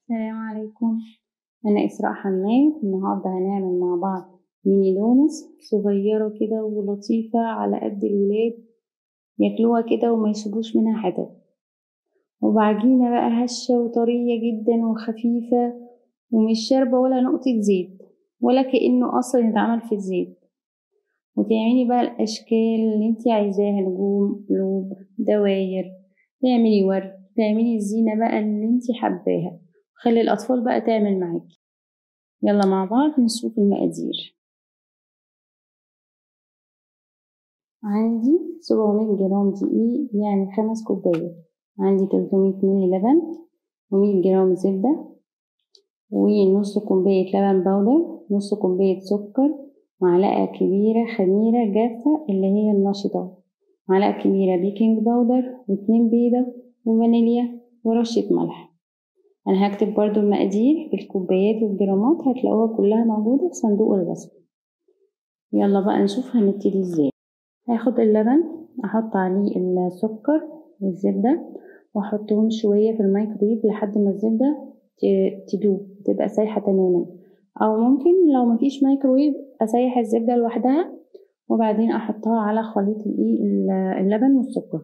السلام عليكم أنا إسراء حماد النهاردة هنعمل مع بعض ميني دونس صغيرة كده ولطيفة على قد الولاد ياكلوها كده وما يسيبوش منها حتت وبعجينة بقى هشة وطرية جدا وخفيفة ومش شاربة ولا نقطة زيت ولا كأنه أصلا اتعمل في الزيت وتعملي بقى الأشكال اللي انتي عايزاها نجوم قلوب دواير تعملي ورد تعملي الزينة بقى اللي انتي حباها خلي الأطفال بقى تعمل معاكي يلا مع بعض نشوف المقادير عندي سبعمية جرام دقيق يعني خمس كوبايات عندي تلتمية مللي لبن ومية جرام زبدة ونص كوباية لبن بودر نص كوباية سكر معلقة كبيرة خميرة جافة اللي هي النشطة معلقة كبيرة بيكنج باودر واتنين بيضة وفانيليا ورشة ملح أنا هكتب برضو المقادير بالكوبايات والجرامات هتلاقوها كلها موجودة في صندوق الوصف يلا بقى نشوف هنبتدي ازاي هاخد اللبن أحط عليه السكر والزبدة وأحطهم شوية في الميكرويف لحد ما الزبدة تدوب تبقى سايحة تماما أو ممكن لو مفيش مايكرويف أسيح الزبدة لوحدها وبعدين أحطها على خليط اللبن والسكر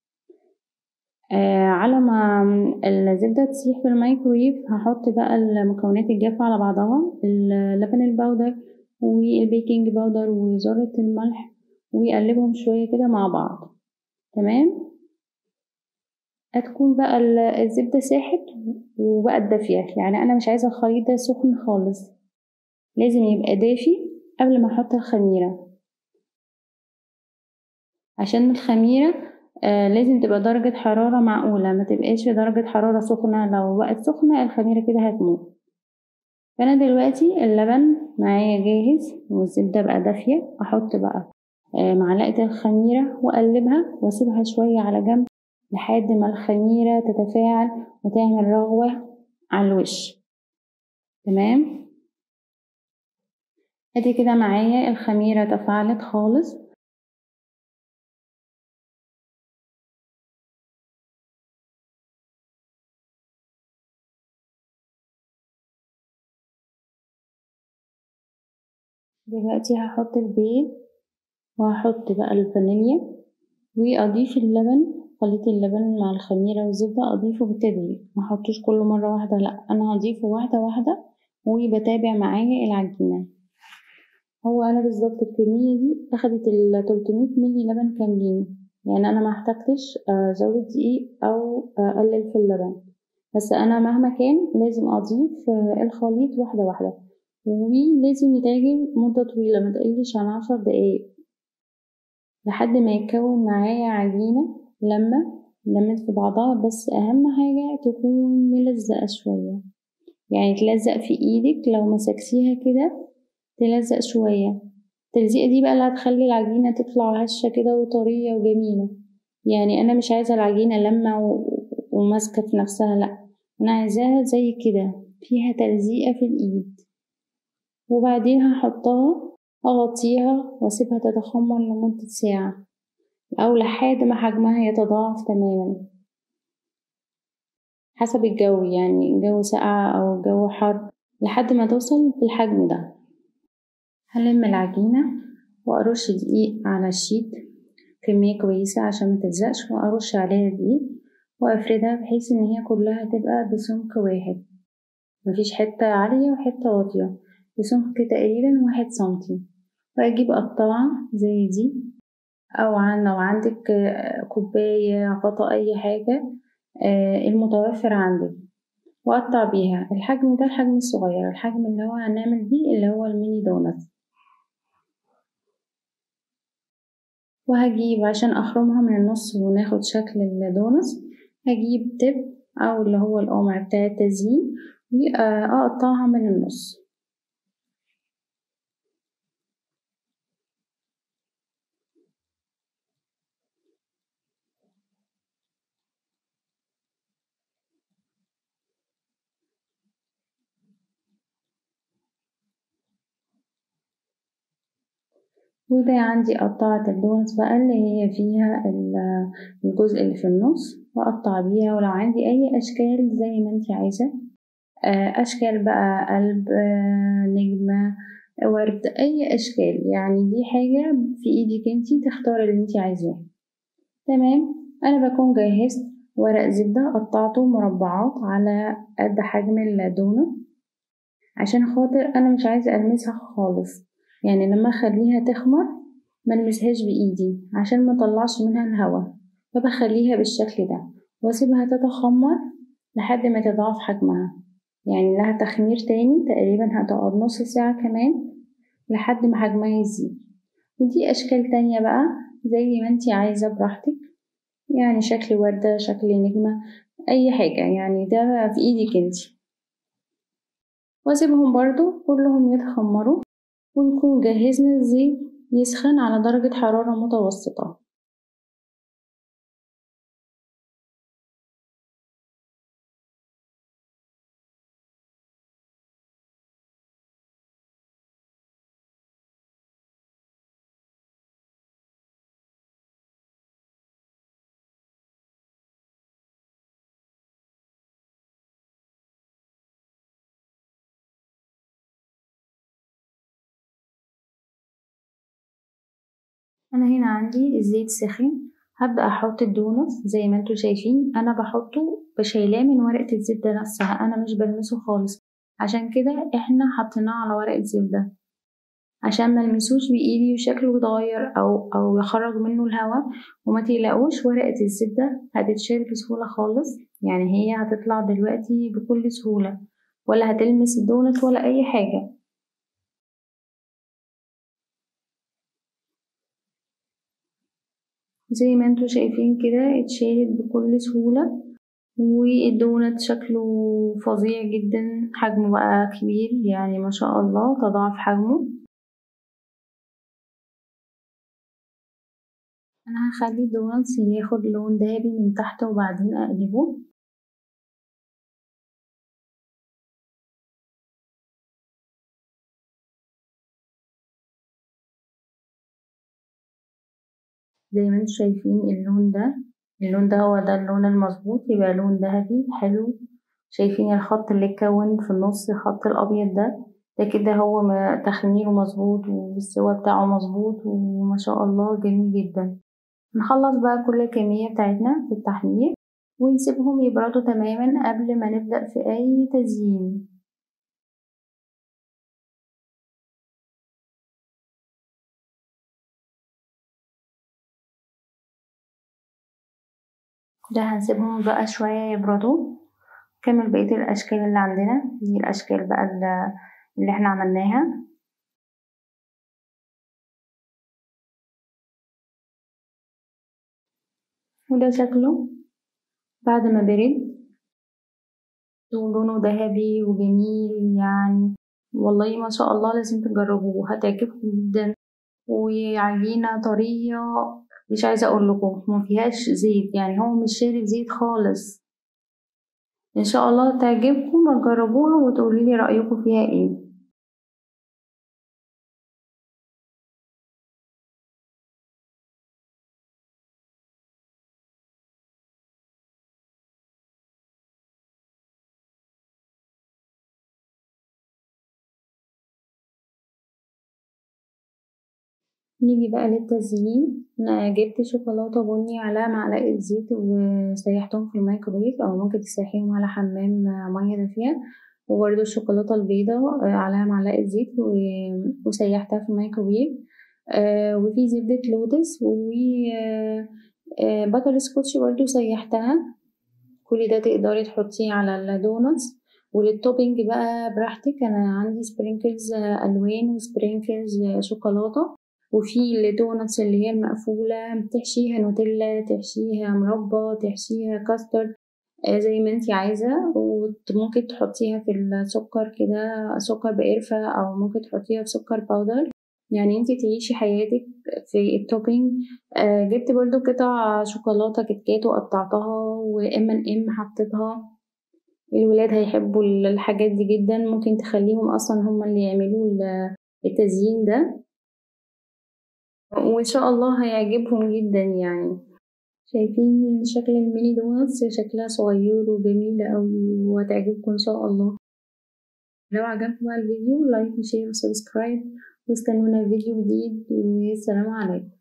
آه على ما الزبدة تسيح في الميكرويف هحط بقى المكونات الجافة على بعضها اللبن البودر والبيكنج باودر وذرة الملح وأقلبهم شوية كده مع بعض تمام هتكون بقى الزبدة ساحت وبقت دافية يعني أنا مش عايزة الخليط ده سخن خالص لازم يبقى دافي قبل ما أحط الخميرة عشان الخميرة آه لازم تبقى درجة حرارة معقولة ما تبقاش درجة حرارة سخنة لو بقت سخنة الخميرة كده هتموت فأنا دلوقتي اللبن معايا جاهز والزبدة بقى دافية أحط بقى آه معلقة الخميرة وأقلبها وأسيبها شوية على جنب لحد ما الخميرة تتفاعل وتعمل رغوة على الوش تمام ادي كده معايا الخميرة تفاعلت خالص دلوقتي هحط البيض وهحط بقى الفانيليا واضيف اللبن خليط اللبن مع الخميرة والزبدة اضيفه بالتدريج محطوش كله مرة واحدة لا انا هضيفه واحدة واحدة وبتابع معايا العجينة هو انا بالظبط الكمية دي اخدت ال 300 مللي لبن كاملين يعني انا ما احتجتش ازود دقيق او اقلل في اللبن بس انا مهما كان لازم اضيف الخليط واحدة واحدة ولازم يتعجن مدة طويلة ما تقلش عن عشر دقايق لحد ما يتكون معايا عجينة لما لمت في بعضها بس أهم حاجة تكون ملزقة شوية يعني تلزق في ايدك لو مسكتيها كده تلزق شوية التلزيقة دي بقى اللي هتخلي العجينة تطلع هشة كده وطرية وجميلة يعني أنا مش عايزة العجينة لما وماسكة في نفسها لأ أنا عايزاها زي كده فيها تلزيقة في الإيد وبعدين هحطها أغطيها وأسيبها تتخمر لمدة ساعة أو لحد ما حجمها يتضاعف تماما حسب الجو يعني الجو ساقع أو الجو حر لحد ما توصل بالحجم ده هلم العجينة وأرش دقيق على الشيت كمية كويسة عشان متلزقش وأرش عليها دقيق وأفردها بحيث إن هي كلها تبقى بسمك واحد مفيش حتة عالية وحتة واطية بسمك تقريبا واحد سنتي وأجيب قطاعة زي دي أو عن لو عندك كوباية غطا أي حاجة المتوفر عندك وأقطع بيها الحجم ده الحجم الصغير الحجم اللي هو هنعمل بيه اللي هو الميني دونت وهجيب عشان أخرمها من النص وناخد شكل الدونت هجيب تب أو اللي هو القمع بتاع التزيين وأقطعها من النص وده عندي قطعت الدونت بقى اللي هي فيها الجزء اللي في النص وأقطع بيها ولو عندي أي أشكال زي ما انتي عايزة أشكال بقى قلب نجمة ورد أي أشكال يعني دي حاجة في إيدك انتي تختاري اللي انتي عايزاه تمام أنا بكون جهزت ورق زبدة قطعته مربعات على قد حجم الدونة عشان خاطر أنا مش عايزة ألمسها خالص يعني لما أخليها تخمر ملمسهاش بإيدي عشان مطلعش منها الهوا فبخليها بالشكل ده واسيبها تتخمر لحد ما تضاعف حجمها يعني لها تخمير تاني تقريبا هتقعد نص ساعة كمان لحد ما حجمها يزيد ودي أشكال تانية بقى زي ما انتي عايزة براحتك يعني شكل وردة شكل نجمة أي حاجة يعني ده في إيدك انتي واسيبهم برضو كلهم يتخمروا ونكون جهزنا الزيت يسخن على درجة حرارة متوسطة أنا هنا عندي الزيت سخن هبدأ أحط الدونت زي ما انتوا شايفين أنا بحطه بشيلاه من ورقة الزبدة نفسها أنا مش بلمسه خالص عشان كده احنا حطيناه على ورقة زبدة عشان ملمسوش بإيدي وشكله يتغير أو أو يخرج منه الهواء وما تقلقوش ورقة الزبدة هتتشال بسهولة خالص يعني هي هتطلع دلوقتي بكل سهولة ولا هتلمس الدونت ولا أي حاجة زي ما انتوا شايفين كده اتشالت بكل سهولة والدونت شكله فظيع جدا حجمه بقى كبير يعني ما شاء الله تضاعف حجمه انا هخلي الدونتس ياخد لون دهبي من تحت وبعدين اقلبه زي ما انتوا شايفين اللون ده اللون ده هو ده اللون المظبوط يبقى لون ذهبي حلو شايفين الخط اللي اتكون في النص الخط الابيض ده ده كده هو تخميره مظبوط والسوا بتاعه مظبوط وما شاء الله جميل جدا نخلص بقى كل الكمية بتاعتنا في التحمير ونسيبهم يبردوا تماما قبل ما نبدأ في أي تزيين ده هنسيبهم بقى شوية يبردوا نكمل بقية الأشكال اللي عندنا دي الأشكال بقى اللي احنا عملناها وده شكله بعد ما برد ولونه ذهبي وجميل يعني والله ما شاء الله لازم تجربوه هتعجبكم جدا وعجينة طرية مش عايزة اقول لكم ما فيهاش زيت يعني هو مش شارب زيت خالص ان شاء الله تعجبكم تجربوها وتقولي لي رأيكم فيها ايه نيجي بقى للتزيين انا جبت شوكولاتة بني على معلقة زيت وسيحتهم في الميكرويف او ممكن تسيحيهم على حمام مية دافية وبرده الشوكولاتة البيضة عليها معلقة زيت وسيحتها في الميكرويف وفي زبدة لوتس و باتر سكوتش برضو سيحتها كل ده تقدري تحطيه على الدونتس وللتوبينج بقى براحتك انا عندي سبرينكلز الوان وسبرينكلز شوكولاته وفي الدونتس اللي هي المقفولة تحشيها نوتيلا تحشيها مربى تحشيها كاسترد زي ما انتي عايزة وممكن تحطيها في السكر كده سكر بقرفة أو ممكن تحطيها في سكر باودر يعني انتي تعيشي حياتك في التوبينج جبت برضو قطع شوكولاتة كتكات وقطعتها وام ان ام حطيتها الولاد هيحبوا الحاجات دي جدا ممكن تخليهم اصلا هما اللي يعملوا التزيين ده وإن شاء الله هيعجبهم جدا يعني شايفين شكل الميني دونتس شكلها صغير وجميلة أوي وهتعجبكم إن شاء الله لو عجبكم بقى الفيديو لايك وشير وسبسكرايب واستنونا في فيديو جديد والسلام عليكم